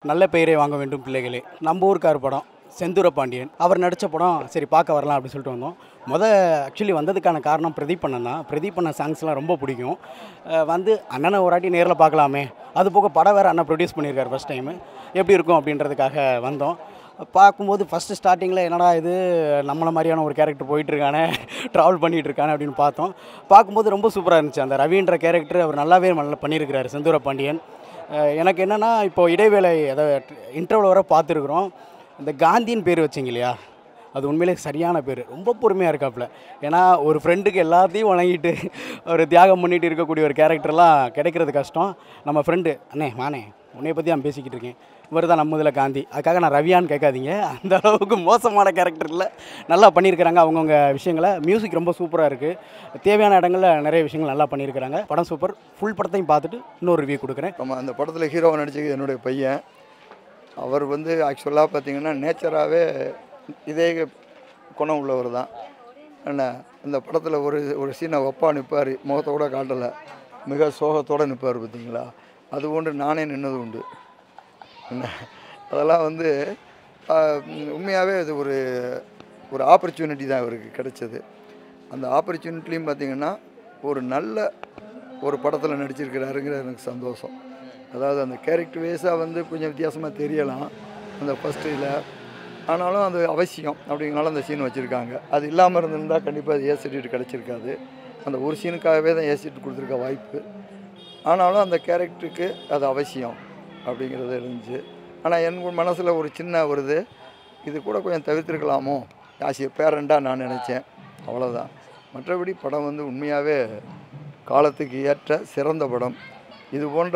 நல்ல பெயரை வாங்க வேண்டும் பிள்ளைகளே நம்ம ஊருக்கார் படம் செந்தூர பாண்டியன் அவர் நடித்த படம் சரி பார்க்க வரலாம் அப்படின்னு சொல்லிட்டு வந்தோம் முத ஆக்சுவலி வந்ததுக்கான காரணம் பிரதீப் அண்ணன் தான் பிரதீப் அண்ணன் சாங்ஸ்லாம் ரொம்ப பிடிக்கும் அஹ் வந்து அண்ணனை ஒரு வாட்டி நேரில் பார்க்கலாமே அது போக படம் வேறு அண்ணன் ப்ரொடியூஸ் பண்ணியிருக்காரு ஃபஸ்ட் டைமு எப்படி இருக்கும் அப்படின்றதுக்காக வந்தோம் பார்க்கும்போது ஃபஸ்ட்டு ஸ்டார்டிங்கில் என்னடா இது நம்மளை மாதிரியான ஒரு கேரக்டர் போயிட்டுருக்கானே ட்ராவல் பண்ணிகிட்டு இருக்கானே அப்படின்னு பார்த்தோம் பார்க்கும்போது ரொம்ப சூப்பராக இருந்துச்சு அந்த ரவின்ற கேரக்டர் அவர் நல்லாவே நல்லா பண்ணியிருக்கிறாரு செந்தூர பாண்டியன் அஹ் எனக்கு என்னென்னா இப்போது இடைவேளை அதை இன்டர்வல் வர பார்த்துருக்குறோம் இந்த காந்தின்னு பேர் வச்சிங்க இல்லையா அது உண்மையிலே சரியான பேர் ரொம்ப பொறுமையாக இருக்காப்புல ஏன்னா ஒரு ஃப்ரெண்டுக்கு எல்லாத்தையும் வணங்கிட்டு ஒரு தியாகம் பண்ணிட்டு இருக்கக்கூடிய ஒரு கேரக்டர்லாம் கிடைக்கிறது கஷ்டம் நம்ம ஃப்ரெண்டு அண்ணே மானே உன்னைய பற்றி நான் பேசிக்கிட்டு இருக்கேன் இவர் தான் நம்ம இதில் காந்தி அதுக்காக நான் ரவியான்னு கேட்காதீங்க அந்த அளவுக்கு மோசமான கேரக்டர் இல்லை நல்லா பண்ணியிருக்கிறாங்க அவங்கவுங்க விஷயங்களை மியூசிக் ரொம்ப சூப்பராக இருக்குது தேவையான இடங்களில் நிறைய விஷயங்கள் நல்லா பண்ணியிருக்கிறாங்க படம் சூப்பர் ஃபுல் படத்தையும் பார்த்துட்டு இன்னொரு ரிவ்யூ கொடுக்குறேன் நம்ம அந்த படத்தில் ஹீரோவை நடிச்சது என்னுடைய பையன் அவர் வந்து ஆக்சுவலாக பார்த்தீங்கன்னா நேச்சராகவே இதே குணம் உள்ளவர் தான் என்ன இந்த படத்தில் ஒரு ஒரு சீனை ஒப்பா நிற்பார் முகத்தோட காட்டலை மிக சோகத்தோடு நிற்பார் பார்த்தீங்களா அது ஒன்று நானே நின்னது உண்டு என்ன அதெல்லாம் வந்து உண்மையாகவே அது ஒரு ஒரு ஆப்பர்ச்சுனிட்டி தான் இவருக்கு கிடைச்சது அந்த ஆப்பர்ச்சுனிட்டிலையும் பார்த்தீங்கன்னா ஒரு நல்ல ஒரு படத்தில் நடிச்சிருக்கிறாருங்கிற எனக்கு சந்தோஷம் அதாவது அந்த கேரக்டர் வேஸாக வந்து கொஞ்சம் வித்தியாசமாக தெரியலாம் அந்த ஃபஸ்ட்டு இதில் ஆனாலும் அது அவசியம் அப்படிங்கனால அந்த சீன் வச்சுருக்காங்க அது இல்லாமல் இருந்திருந்தால் கண்டிப்பாக அது ஏ சர்டிஃபிகேட் கிடச்சிருக்காது அந்த ஒரு சீனுக்காகவே தான் ஏ சர்டிஃபிகேட் கொடுத்துருக்க வாய்ப்பு ஆனாலும் அந்த கேரக்டருக்கு அது அவசியம் அப்படிங்கிறது இருந்துச்சு ஆனால் என் மனசில் ஒரு சின்ன வருது இது கூட கொஞ்சம் தவிர்த்திருக்கலாமோ ஆசிய பேரண்டாக நான் நினச்சேன் அவ்வளோதான் மற்றபடி படம் வந்து உண்மையாகவே காலத்துக்கு ஏற்ற சிறந்த படம் இது போன்ற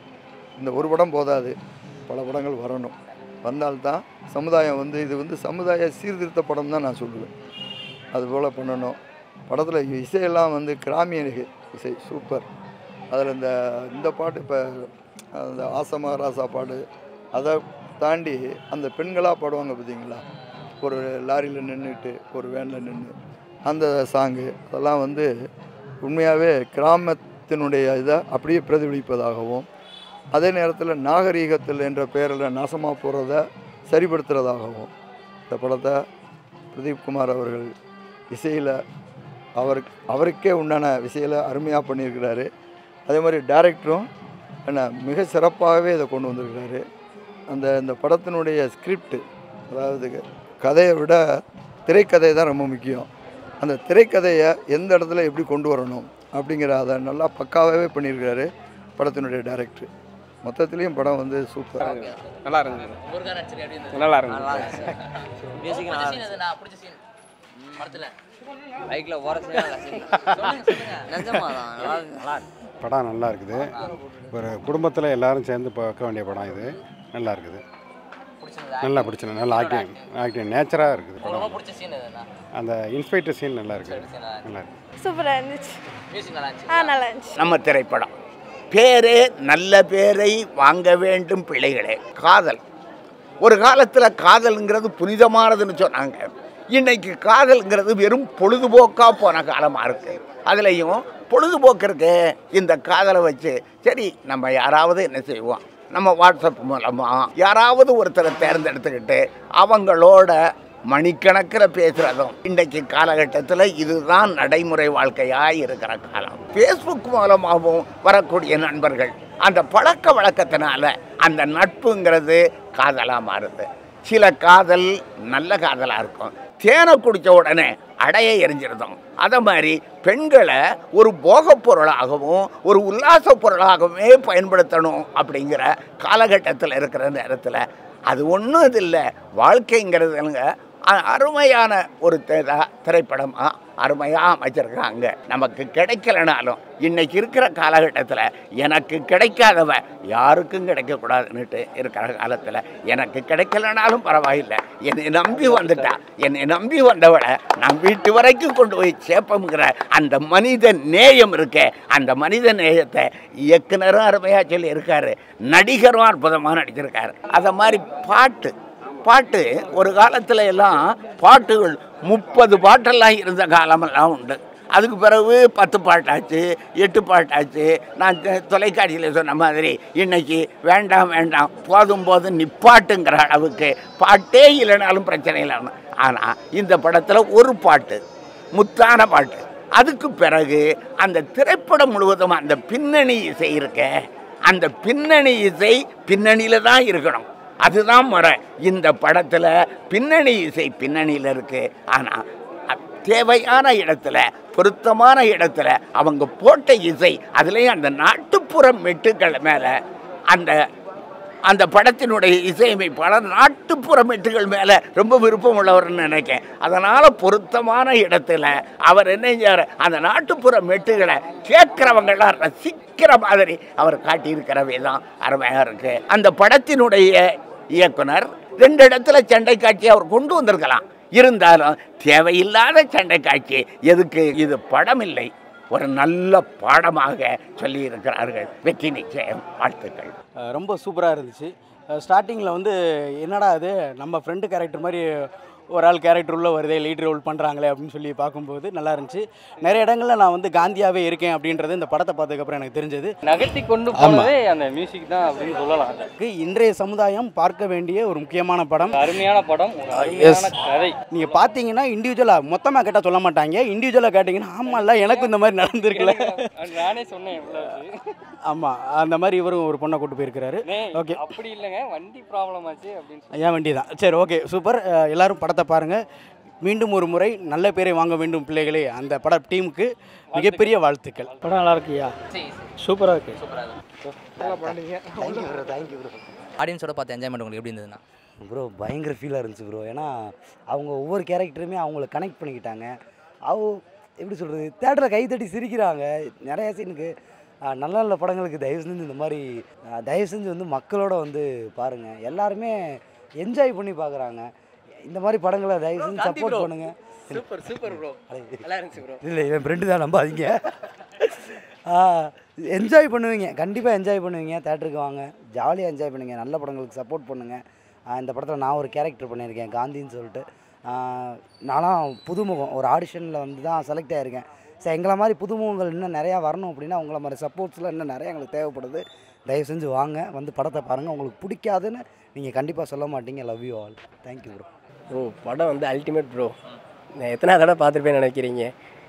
இந்த ஒரு படம் போதாது பல படங்கள் வரணும் வந்தால்தான் சமுதாயம் வந்து இது வந்து சமுதாய சீர்திருத்த படம் தான் நான் சொல்லுவேன் அதுபோல் பண்ணணும் படத்தில் இசையெல்லாம் வந்து கிராமிய நிக- இசை சூப்பர் அதில் இந்த இந்த பாட்டு இப்போ அந்த ஆசமா ராசா பாடு அதை தாண்டி அந்த பெண்களாக பாடுவாங்க பார்த்தீங்களா ஒரு லாரியில் நின்றுட்டு ஒரு வேனில் நின்று அந்த சாங்கு அதெல்லாம் வந்து உண்மையாகவே கிராமத்தினுடைய இதை அப்படியே பிரதிபலிப்பதாகவும் அதே நேரத்தில் நாகரீகத்தில் என்ற பெயரில் நாசமாக போகிறத சரிப்படுத்துகிறதாகவும் இந்த படத்தை பிரதீப் குமார் அவர்கள் இசையில் அவருக்கு அவருக்கே உண்டான விஷயத்தில் அருமையாக பண்ணியிருக்கிறாரு அதே மாதிரி டைரக்டரும் என்ன மிக சிறப்பாகவே இதை கொண்டு வந்திருக்கிறாரு அந்த இந்த படத்தினுடைய ஸ்கிரிப்ட் அதாவது கதையை விட திரைக்கதை தான் ரொம்ப முக்கியம் அந்த திரைக்கதையை எந்த இடத்துல எப்படி கொண்டு வரணும் அப்படிங்கிற அதை நல்லா பக்காவாகவே பண்ணியிருக்கிறாரு படத்தினுடைய டைரக்டர் மொத்தத்துலேயும் படம் வந்து சூப்பர் நல்லா இருந்துச்சு முருகா நடிச்சது எப்படி இருந்தது நல்லா இருந்துச்சு நல்லா இருந்துச்சு மியூசிக் நல்லா இருந்துச்சு நான் பிடிச்ச சீன் படத்துல பைக்ல ஓர சீன் நல்லா scene. சொல்லுங்க சொல்லுங்க நிஜமா தான் நல்லா இருக்கு. நல்லா இருக்கு படம் நல்லா இருக்குது ஒரு குடும்பத்தில் எல்லாரும் சேர்ந்து பார்க்க வேண்டிய படம் இது நல்லா இருக்குது பிடிச்சிருந்ததா நல்லா பிடிச்சது நல்லா ஆக்டிங் ஆக்டிங் நேச்சராக இருக்குது உங்களுக்கு படம் ரொம்ப பிடிச்ச சீன் எதுனா அந்த இன்ஸ்பெக்டர் சீன் நல்லா இருக்குது நல்லா இருக்கு. நல்லா இருக்குது சூப்பராக இருந்துச்சு மியூசிக் நல்லா இருந்துச்சு ஆ நல்லா இருந்துச்சு நம்ம திரைப்படம் பேரு நல்ல பேரை வாங்க வேண்டும் பிள்ளைகளே காதல் ஒரு காலத்தில் காதல்ங்கிறது புனிதமானதுன்னு சொன்னாங்க இன்னைக்கு காதல்ங்கிறது வெறும் பொழுதுபோக்காக போன காலமாக இருக்கு அதுலேயும் பொழுதுபோக்கிற்கு இந்த காதலை வச்சு சரி நம்ம யாராவது என்ன செய்வோம் நம்ம வாட்ஸ்அப் மூலமாக யாராவது ஒருத்தரை தேர்ந்தெடுத்துக்கிட்டு அவங்களோட மணிக்கணக்கில் பேசுகிறதும் இன்றைக்கு காலகட்டத்தில் இதுதான் நடைமுறை வாழ்க்கையாக இருக்கிற காலம் ஃபேஸ்புக் மூலமாகவும் வரக்கூடிய நண்பர்கள் அந்த பழக்க வழக்கத்தினால அந்த நட்புங்கிறது காதலாக மாறுது சில காதல் நல்ல காதலாக இருக்கும் தேனை குடித்த உடனே அடைய எரிஞ்சிருந்தோம் அதை மாதிரி பெண்களை ஒரு போகப் பொருளாகவும் ஒரு உல்லாச பொருளாகவுமே பயன்படுத்தணும் அப்படிங்கிற காலகட்டத்தில் இருக்கிற நேரத்தில் அது ஒன்றும் இது இல்லை வாழ்க்கைங்கிறதுங்க அ- அருமையான ஒரு தி- திரைப்படமாக அருமையாக அமைச்சிருக்காங்க நமக்கு கிடைக்கலனாலும் இன்னைக்கு இருக்கிற காலகட்டத்தில் எனக்கு கிடைக்காதவ யாருக்கும் கிடைக்கக்கூடாதுன்னுட்டு இருக்கிற காலத்தில் எனக்கு கிடைக்கலனாலும் பரவாயில்லை என்னை நம்பி வந்துட்டா என்னை நம்பி வந்தவளை நான் வீட்டு வரைக்கும் கொண்டு போய் சேர்ப்போங்கிற அந்த மனித நேயம் இருக்கே அந்த மனித நேயத்தை இயக்குனரும் அருமையாக சொல்லி இருக்காரு நடிகரும் அற்புதமாக நடிச்சிருக்காரு அதை மாதிரி பாட்டு பாட்டு ஒரு காலத்தில் எல்லாம் பாட்டுகள் முப்பது பாட்டெல்லாம் இருந்த காலமெல்லாம் உண்டு அதுக்கு பிறகு பத்து பாட்டாச்சு எட்டு பாட்டாச்சு நான் தொ- தொலைக்காட்சியில் சொன்ன மாதிரி இன்னைக்கு வேண்டாம் வேண்டாம் போதும் போதும் நிப்பாட்டுங்கிற அளவுக்கு பாட்டே இல்லைனாலும் பிரச்சனை இல்லை ஆனால் இந்த படத்தில் ஒரு பாட்டு முத்தான பாட்டு அதுக்கு பிறகு அந்த திரைப்படம் முழுவதும் அந்த பின்னணி இசை இருக்க அந்த பின்னணி இசை பின்னணியில் தான் இருக்கணும் அதுதான் முறை இந்த படத்தில் பின்னணி இசை பின்னணியில் இருக்கு ஆனால் தேவையான இடத்துல பொருத்தமான இடத்துல அவங்க போட்ட இசை அதுலேயும் அந்த நாட்டுப்புற மெட்டுக்கள் மேலே அந்த அந்த படத்தினுடைய இசையமைப்பாளர் நாட்டுப்புற மெட்டுகள் மேலே ரொம்ப விருப்பம் உள்ளவர்னு நினைக்கிறேன் அதனால் பொருத்தமான இடத்துல அவர் என்ன செஞ்சார் அந்த நாட்டுப்புற மெட்டுகளை கேட்குறவங்களாம் ரசிக்கிற மாதிரி அவர் காட்டியிருக்கிறவே தான் அருமையாக இருக்குது அந்த படத்தினுடைய இயக்குனர் ரெண்டு இடத்துல சண்டை காட்சி அவர் கொண்டு வந்திருக்கலாம் இருந்தாலும் தேவையில்லாத சண்டை காட்சி எதுக்கு இது படம் இல்லை ஒரு நல்ல பாடமாக சொல்லியிருக்கிறார்கள் வெற்றி நிச்சயம் வாழ்த்துக்கள் அஹ் ரொம்ப சூப்பராக இருந்துச்சு ஸ்டார்டிங்கில் வந்து என்னடா இது நம்ம ஃப்ரெண்டு கேரக்டர் மாதிரி ஒரு ஆள் கேரக்டர் உள்ள வருதே லீட் ரோல் பண்ணுறாங்களே அப்படின்னு சொல்லி பார்க்கும்போது நல்லா இருந்துச்சு நிறைய இடங்கள்ல நான் வந்து காந்தியாகவே இருக்கேன் அப்படின்றது இந்த படத்தை பார்த்ததுக்கப்புறம் எனக்கு தெரிஞ்சது நகர்த்தி கொண்டு போனதே அந்த மியூசிக் தான் அப்படின்னு சொல்லலாம் இன்றைய சமுதாயம் பார்க்க வேண்டிய ஒரு முக்கியமான படம் அருமையான படம் ஒரு அருமையான கதை நீங்கள் பார்த்தீங்கன்னா இண்டிவிஜுவலாக மொத்தமாக கேட்டால் சொல்ல மாட்டாங்க இண்டிவிஜுவலாக கேட்டிங்கன்னா ஆமாம்ல எனக்கும் இந்த மாதிரி நடந்திருக்குல்ல நானே சொன்னேன் இவ்வளவு ஆமாம் அந்த மாதிரி இவரும் ஒரு பொண்ணை கூட்டு போயிருக்கிறாரு ஓகே அப்படி இல்லைங்க வண்டி ப்ராப்ளம் ஆச்சு அப்படின்னு சொல்லி ஏன் வண்டி தான் சரி ஓகே சூப்பர் அஹ் எல்லாரும் படத்தை பாருங்கள் மீண்டும் ஒரு முறை நல்ல பேரை வாங்க வேண்டும் பிள்ளைகளே அந்த பட டீமுக்கு மிகப்பெரிய வாழ்த்துக்கள் படம் நல்லா இருக்குயா சூப்பராக இருக்கு ஆடியன்ஸோட பார்த்து என்ஜாய்மெண்ட் உங்களுக்கு எப்படி இருந்ததுன்னா ப்ரோ பயங்கர ஃபீலாக இருந்துச்சு ப்ரோ ஏன்னா அவங்க ஒவ்வொரு கேரக்டருமே அவங்கள கனெக்ட் பண்ணிக்கிட்டாங்க அவ எப்படி சொல்கிறது தேட்டரில் கை தட்டி சிரிக்கிறாங்க நிறைய சீனுக்கு ஆஹ், நல்ல நல்ல படங்களுக்கு தயவு செஞ்சு இந்த மாதிரி ஆஹ், தயவு செஞ்சு வந்து மக்களோட வந்து பாருங்கள் எல்லாருமே என்ஜாய் பண்ணி பார்க்குறாங்க இந்த மாதிரி படங்களை தயவு செஞ்சு சப்போர்ட் பண்ணுங்கள் சூப்பர் சூப்பர் ப்ரோ நல்லா இருந்துச்சு ப்ரோ இல்லை என் ஃப்ரெண்டு தான் நம்பாதீங்க என்ஜாய் பண்ணுவீங்க கண்டிப்பாக என்ஜாய் பண்ணுவீங்க தேட்டருக்கு வாங்க ஜாலியாக என்ஜாய் பண்ணுங்க நல்ல படங்களுக்கு சப்போர்ட் பண்ணுங்கள் இந்த படத்தில் நான் ஒரு கேரக்டர் பண்ணியிருக்கேன் காந்தின்னு சொல்லிட்டு ஆஹ் நான்லாம் புதுமுகம் ஒரு ஆடிஷனில் வந்து தான் செலக்ட் ஆகியிருக்கேன் சரி எங்களை மாதிரி புதுமுகங்கள் இன்னும் நிறையா வரணும் அப்படின்னா உங்களை மாதிரி சப்போர்ட்ஸ்லாம் இன்னும் நிறையா எங்களுக்கு தேவைப்படுது தயவு செஞ்சு வாங்க வந்து படத்தை பாருங்கள் உங்களுக்கு பிடிக்காதுன்னு நீங்கள் கண்டிப்பாக சொல்ல மாட்டீங்க love you all thank you bro bro படம் வந்து அல்டிமேட் ப்ரோ நான் எத்தனை தடவை பார்த்துருப்பேன்னு நினைக்கிறீங்க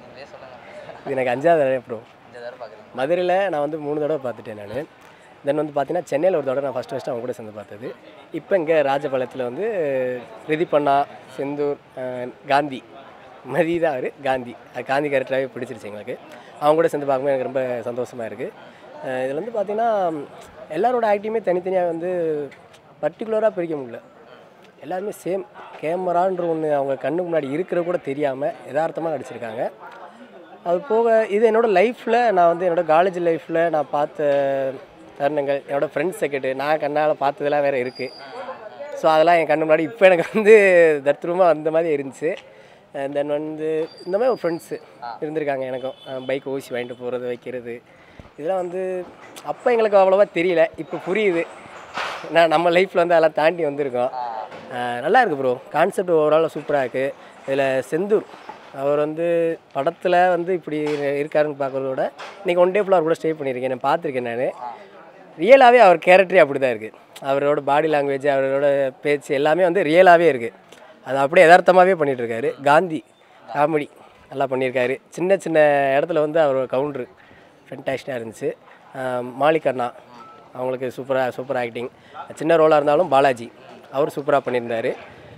இது எனக்கு அஞ்சாவது தடவை ப்ரோ மதுரையில் நான் வந்து மூணு தடவை பார்த்துட்டேன் நான் தென் வந்து பார்த்தீங்கன்னா சென்னையில் ஒரு தடவை நான் ஃபஸ்ட்டு ஃபஸ்ட்டு அவங்க கூட சேர்ந்து பார்த்தது இப்போ இங்கே ராஜபாளையத்தில் வந்து ரிதிப்பண்ணா செந்தூர் அஹ், காந்தி மதி தான் அவர் காந்தி அது காந்தி கேரக்டராகவே பிடிச்சிருச்சு எங்களுக்கு அவங்க கூட சேர்ந்து பார்க்கும்போது எனக்கு ரொம்ப சந்தோஷமாக இருக்குது இதில் வந்து பார்த்தீங்கன்னா எல்லாரோட ஆக்டிங்குமே தனித்தனியாக வந்து பர்டிகுலராக பிரிக்க முடியல எல்லாருமே சேம் கேமரான்ற ஒன்று அவங்க கண்ணுக்கு முன்னாடி இருக்கிற கூட தெரியாமல் யதார்த்தமாக நடிச்சிருக்காங்க அது போக இது என்னோடய லைஃப்பில் நான் வந்து என்னோடய காலேஜ் லைஃப்பில் நான் பார்த்த தருணங்கள் என்னோடய ஃப்ரெண்ட்ஸ் செகண்டு நான் கண்ணால் பார்த்ததெல்லாம் வேறு இருக்குது ஸோ அதெல்லாம் என் கண்ணு முன்னாடி இப்போ எனக்கு வந்து தத்ரூபமாக வந்த மாதிரி இருந்துச்சு தென் வந்து இந்த மாதிரி ஒரு ஃப்ரெண்ட்ஸு இருந்திருக்காங்க எனக்கும் பைக் ஊசி வாங்கிட்டு போகிறது வைக்கிறது இதெல்லாம் வந்து அப்போ எங்களுக்கு அவ்வளோவா தெரியல இப்போ புரியுது நான் நம்ம லைஃப்பில் வந்து அதெல்லாம் தாண்டி வந்திருக்கோம் அஹ் நல்லா இருக்குது ப்ரோ கான்செப்ட் ஓவரால் சூப்பராக இருக்குது இதில் செந்தூர் அவர் வந்து படத்தில் வந்து இப்படி இருக்காருன்னு பார்க்குறத விட இன்றைக்கி ஒன் டே ஃபுல்லாக கூட ஸ்டே பண்ணியிருக்கேன் நான் பார்த்துருக்கேன் நான் ரியலாகவே அவர் கேரக்டரே அப்படி தான் இருக்குது அவரோட பாடி லாங்குவேஜ் அவரோட பேச்சு எல்லாமே வந்து ரியலாகவே இருக்குது அது அப்படியே யதார்த்தமாகவே பண்ணிகிட்ருக்காரு காந்தி காமெடி நல்லா பண்ணியிருக்காரு சின்ன சின்ன இடத்துல வந்து அவர் கவுண்ட்ரு ஃபென்டாஸ்டாக இருந்துச்சு ஆஹ் மாலிக் அண்ணா அவங்களுக்கு சூப்பராக சூப்பர் ஆக்டிங் சின்ன ரோலாக இருந்தாலும் பாலாஜி அவர் சூப்பராக பண்ணியிருந்தார்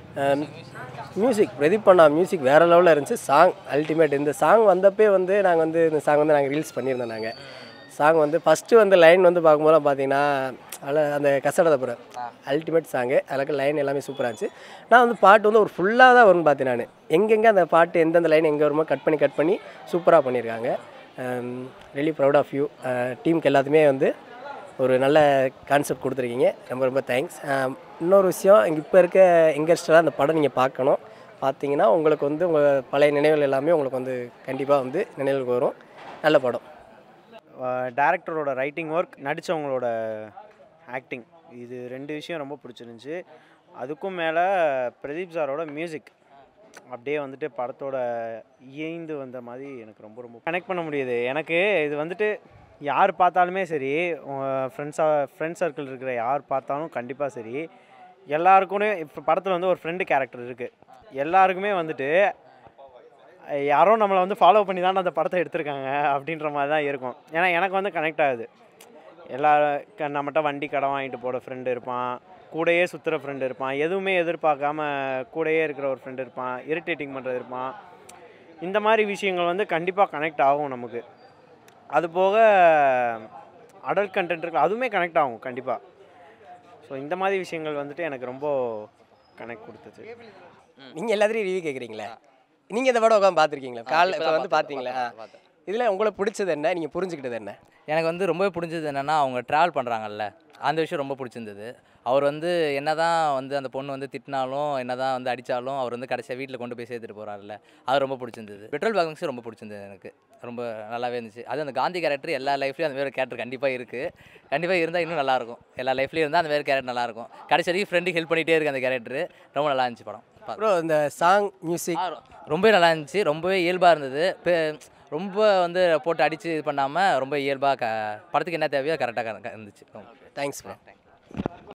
மியூசிக் பிரதீப் அண்ணா மியூசிக் வேறு லெவலில் இருந்துச்சு சாங் அல்டிமேட் இந்த சாங் வந்தப்பே வந்து நாங்கள் வந்து இந்த சாங் வந்து நாங்கள் ரீல்ஸ் பண்ணியிருந்தோம் நாங்கள் சாங் வந்து ஃபஸ்ட்டு வந்து லைன் வந்து பார்க்கும்போது பார்த்தீங்கன்னா அதில் அந்த கசடதப்புறம் அல்டிமேட் சாங்கு அதில் லைன் எல்லாமே சூப்பராக இருந்துச்சு நான் வந்து பாட்டு வந்து ஒரு ஃபுல்லாக தான் வரும்னு பார்த்தேன் நான் எங்கெங்கே அந்த பாட்டு எந்தெந்த லைன் எங்கே வருமோ கட் பண்ணி கட் பண்ணி சூப்பராக பண்ணியிருக்காங்க ரெலி ப்ரௌட் ஆஃப் யூ டீமுக்கு எல்லாத்துமே வந்து ஒரு நல்ல கான்செப்ட் கொடுத்துருக்கீங்க ரொம்ப ரொம்ப தேங்க்ஸ் இன்னொரு விஷயம் இங்கே இப்போ இருக்க யங்கர்ஸ்டராக அந்த படம் நீங்கள் பார்க்கணும் பார்த்தீங்கன்னா உங்களுக்கு வந்து உங்கள் பழைய நினைவுகள் எல்லாமே உங்களுக்கு வந்து கண்டிப்பாக வந்து நினைவுக்கு வரும் நல்ல படம் டேரக்டரோட ரைட்டிங் ஒர்க் நடித்தவங்களோட ஆக்டிங் இது ரெண்டு விஷயம் ரொம்ப பிடிச்சிருந்துச்சி அதுக்கும் மேலே பிரதீப் சாரோட மியூசிக் அப்படியே வந்துட்டு படத்தோட இயைந்து வந்த மாதிரி எனக்கு ரொம்ப ரொம்ப கனெக்ட் பண்ண முடியுது எனக்கு இது வந்துட்டு யார் பார்த்தாலுமே சரி ஃப்ரெண்ட்ஸாக ஃப்ரெண்ட் சர்க்கிள் இருக்கிற யார் பார்த்தாலும் கண்டிப்பாக சரி எல்லாருக்குமே இப்போ படத்தில் வந்து ஒரு ஃப்ரெண்டு கேரக்டர் இருக்குது எல்லாருக்குமே வந்துட்டு அஹ் யாரோ நம்மளை வந்து ஃபாலோ பண்ணி தான் அந்த படத்தை எடுத்திருக்காங்க அப்படின்ற மாதிரி தான் இருக்கும் ஏன்னா எனக்கு வந்து கனெக்ட் ஆகுது எல்லா க- நம்மகிட்ட வண்டி கடன் வாங்கிட்டு போகிற ஃப்ரெண்டு இருப்பான் கூடயே சுற்றுற ஃப்ரெண்டு இருப்பான் எதுவுமே எதிர்பார்க்காம கூடயே இருக்கிற ஒரு ஃப்ரெண்டு இருப்பான் இரிட்டேட்டிங் பண்ணுறது இருப்பான் இந்த மாதிரி விஷயங்கள் வந்து கண்டிப்பாக கனெக்ட் ஆகும் நமக்கு அது போக அடல்ட் கண்டென்ட் இருக்கு அதுவுமே கனெக்ட் ஆகும் கண்டிப்பாக ஸோ இந்த மாதிரி விஷயங்கள் வந்துட்டு எனக்கு ரொம்ப கனெக்ட் கொடுத்துச்சு நீங்கள் எல்லாத்தையும் ரிவ்யூ கேட்குறீங்களே நீங்கள் இந்த படம் உட்காந்து பார்த்துருக்கீங்களா காலைல இப்போ வந்து பார்த்தீங்களா இதில் உங்களுக்கு பிடிச்சது என்ன நீங்கள் புரிஞ்சுக்கிட்டது என்ன எனக்கு வந்து ரொம்பவே பிடிச்சது என்னென்னா அவங்க ட்ராவல் பண்ணுறாங்கல்ல அந்த விஷயம் ரொம்ப பிடிச்சிருந்தது அவர் வந்து என்னதான் வந்து அந்த பொண்ணு வந்து திட்டினாலும் என்னதான் வந்து அடித்தாலும் அவர் வந்து கடைசியாக வீட்டில் கொண்டு போய் சேர்த்துட்டு போகிறாருல்ல அது ரொம்ப பிடிச்சிருந்தது பெட்ரோல் பேக்ஸ் ரொம்ப பிடிச்சிருந்தது எனக்கு ரொம்ப நல்லாவே இருந்துச்சு அது அந்த காந்தி கேரக்டர் எல்லா லைஃப்லேயும் அந்த மாதிரி கேரக்டர் கண்டிப்பாக இருக்குது கண்டிப்பாக இருந்தால் இன்னும் நல்லாயிருக்கும் எல்லா லைஃப்லேயும் இருந்தால் அந்த மாதிரி கேரக்டர் நல்லாயிருக்கும் கடைசி வரைக்கும் ஃப்ரெண்டு ஹெல்ப் பண்ணிகிட்டே இருக்கு அந்த கேரக்டர் ரொம்ப நல்லா இருந்துச்சு படம் ப்ரோ இந்த சாங் மியூசிக் ரொம்பவே நல்லா இருந்துச்சு ரொம்பவே இயல்பாக இருந்தது பெ- ரொம்ப வந்து போட்டு அடித்து இது பண்ணாமல் ரொம்ப இயல்பாக க படத்துக்கு என்ன தேவையோ கரெக்டாக இருந்துச்சு தேங்க்ஸ் ப்ரோ